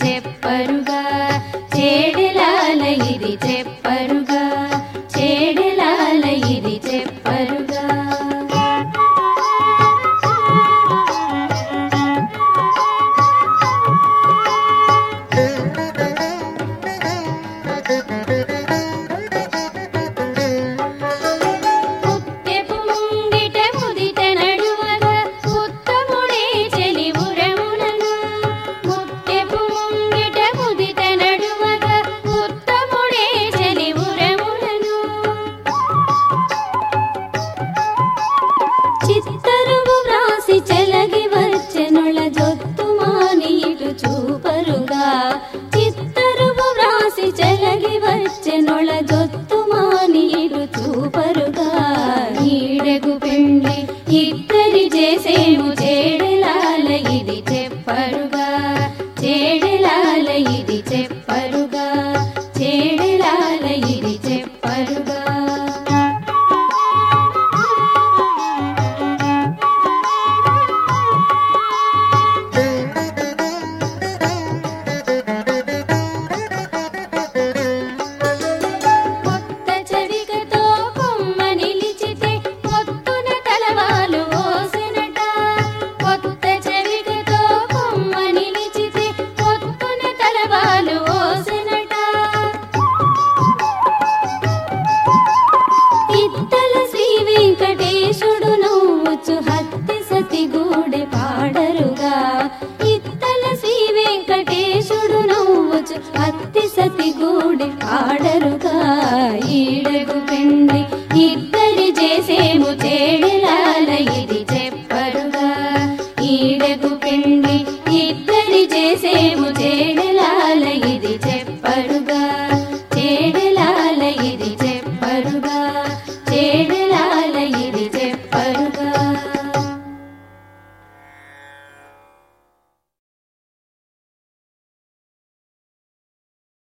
చెప్పరుగా చేడెలాల ఇది చెప్పరుగా చేడెలాల ఇది చెప్పరుగా పుట్టెపు ముంగిట ముదిట నడువగా ఉత్తముడే చెలివురములను పుట్టెపు ముంగిట ముదిట నడువగా ఉత్తముడే చెలివురములను చిత్తరువు వ్రాసి చెలగి వచ్చెనుల జొత్తు మాని ఇటు చూపరుగా చిత్తరువు వ్రాసి చెలగి వచ్చెనుల జొత్తు మాని ఇటు చూపరుగా ఈడగు పిండి ఇద్దరి చేసేము చేడెలాల ఇది చెప్పరుగా చేడెలాల ఇది చెప్పరుగా